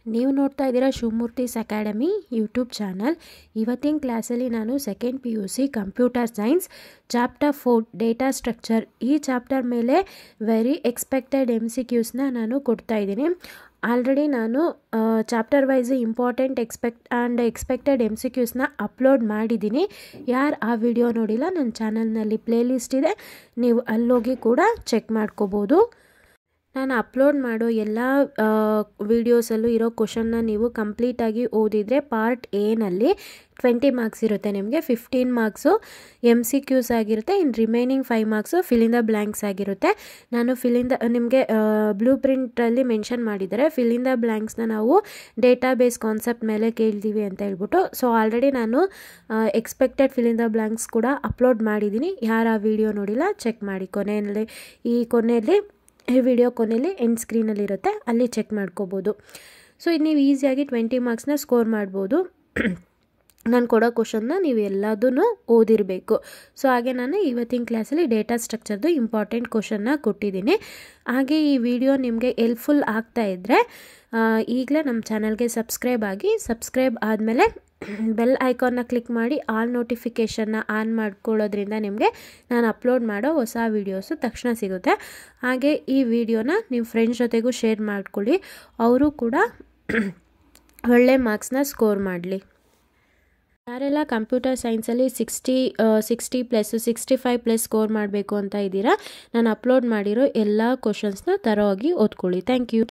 ನೀವು ನೋಡ್ತಾ ಇದ್ದೀರಾ ಶಿವಮೂರ್ತಿಸ್ ಅಕಾಡೆಮಿ ಯೂಟ್ಯೂಬ್ ಚಾನಲ್ ಇವತ್ತಿನ ಕ್ಲಾಸಲ್ಲಿ ನಾನು second P U C computer science chapter four data structure ಈ ಚಾಪ್ಟರ್ ಮೇಲೆ ವೆರಿ ಎಕ್ಸ್ಪೆಕ್ಟೆಡ್ ಎಮ್ ಸಿ ಕ್ಯೂಸ್ನ ನಾನು ಕೊಡ್ತಾ ಇದ್ದೀನಿ ಆಲ್ರೆಡಿ ನಾನು chapter wise important expect and expected M C ಕ್ಯೂಸ್ನ ಅಪ್ಲೋಡ್ ಮಾಡಿದ್ದೀನಿ ಯಾರು ಆ ವಿಡಿಯೋ ನೋಡಿಲ್ಲ ನನ್ನ ಚಾನಲ್ನಲ್ಲಿ ಪ್ಲೇಲಿಸ್ಟ್ ಇದೆ ನೀವು ಅಲ್ಲೋಗಿ ಕೂಡ ಚೆಕ್ ಮಾಡ್ಕೋಬೋದು ನಾನು ಅಪ್ಲೋಡ್ ಮಾಡೋ ಎಲ್ಲ ವೀಡಿಯೋಸಲ್ಲೂ ಇರೋ ಕ್ವಶನ್ನ ನೀವು ಕಂಪ್ಲೀಟಾಗಿ ಓದಿದರೆ ಪಾರ್ಟ್ ಎನಲ್ಲಿ ಟ್ವೆಂಟಿ ಮಾರ್ಕ್ಸ್ ಇರುತ್ತೆ ನಿಮಗೆ fifteen marks M C Qs ಆಗಿರುತ್ತೆ ಇನ್ನು remaining five marks fill in the blanks ಆಗಿರುತ್ತೆ ನಾನು ಫಿಲಿಂದ ನಿಮಗೆ ಬ್ಲೂ ಪ್ರಿಂಟಲ್ಲಿ ಮೆನ್ಷನ್ ಮಾಡಿದ್ದಾರೆ ಫಿಲಿಂದ ಬ್ಲ್ಯಾಂಕ್ಸ್ನ ನಾವು ಡೇಟಾ ಬೇಸ್ ಕಾನ್ಸೆಪ್ಟ್ ಮೇಲೆ ಕೇಳ್ತೀವಿ ಅಂತ ಹೇಳ್ಬಿಟ್ಟು ಸೊ ಆಲ್ರೆಡಿ ನಾನು ಎಕ್ಸ್ಪೆಕ್ಟೆಡ್ ಫಿಲಿಂದ ಬ್ಲ್ಯಾಂಕ್ಸ್ ಕೂಡ ಅಪ್ಲೋಡ್ ಮಾಡಿದ್ದೀನಿ ಯಾರು ಆ ವಿಡಿಯೋ ನೋಡಿಲ್ಲ ಚೆಕ್ ಮಾಡಿ ಕೊನೆಯಲ್ಲಿ ಈ ಕೊನೆಯಲ್ಲಿ ಈ ವಿಡಿಯೋ ಕೊನೆಯಲ್ಲಿ ಎಂಡ್ ಸ್ಕ್ರೀನಲ್ಲಿರುತ್ತೆ ಅಲ್ಲಿ ಚೆಕ್ ಮಾಡ್ಕೋಬೋದು ಸೊ ಇದು ನೀವು ಈಸಿಯಾಗಿ ಟ್ವೆಂಟಿ ಮಾರ್ಕ್ಸ್ನ ಸ್ಕೋರ್ ಮಾಡ್ಬೋದು ನಾನು ಕೊಡೋ ಕ್ವಶನ್ನ ನೀವು ಎಲ್ಲದೂ ಓದಿರಬೇಕು ಸೊ ಹಾಗೆ ನಾನು ಇವತ್ತಿನ ಕ್ಲಾಸಲ್ಲಿ ಡೇಟಾ ಸ್ಟ್ರಕ್ಚರ್ದು ಇಂಪಾರ್ಟೆಂಟ್ ಕ್ವಶನ್ನ ಕೊಟ್ಟಿದ್ದೀನಿ ಹಾಗೆ ಈ ವಿಡಿಯೋ ನಿಮಗೆ ಎಲ್ಪ್ಫುಲ್ ಆಗ್ತಾ ಇದ್ದರೆ ಈಗಲೇ ನಮ್ಮ ಚಾನಲ್ಗೆ ಸಬ್ಸ್ಕ್ರೈಬ್ ಆಗಿ ಸಬ್ಸ್ಕ್ರೈಬ್ ಆದಮೇಲೆ ಬೆಲ್ ಐಕಾನ್ನ ಕ್ಲಿಕ್ ಮಾಡಿ ಆಲ್ ನೋಟಿಫಿಕೇಷನ್ನ ಆನ್ ಮಾಡ್ಕೊಳ್ಳೋದ್ರಿಂದ ನಿಮಗೆ ನಾನು ಅಪ್ಲೋಡ್ ಮಾಡೋ ಹೊಸ ವೀಡಿಯೋಸು ತಕ್ಷಣ ಸಿಗುತ್ತೆ ಹಾಗೆ ಈ ವಿಡಿಯೋನ ನೀವು ಫ್ರೆಂಡ್ಸ್ ಜೊತೆಗೂ ಶೇರ್ ಮಾಡ್ಕೊಳ್ಳಿ ಅವರು ಕೂಡ ಒಳ್ಳೆ ಮಾರ್ಕ್ಸ್ನ ಸ್ಕೋರ್ ಮಾಡಲಿ ಯಾರೆಲ್ಲ ಕಂಪ್ಯೂಟರ್ ಸೈನ್ಸಲ್ಲಿ sixty sixty plus sixty five plus score ಮಾಡಬೇಕು ಅಂತ ಇದ್ದೀರಾ ನಾನು ಅಪ್ಲೋಡ್ ಮಾಡಿರೋ ಎಲ್ಲ ಕ್ವಶನ್ಸ್ನ ತರೋಗಿ ಓದ್ಕೊಳ್ಳಿ ಥ್ಯಾಂಕ್ ಯು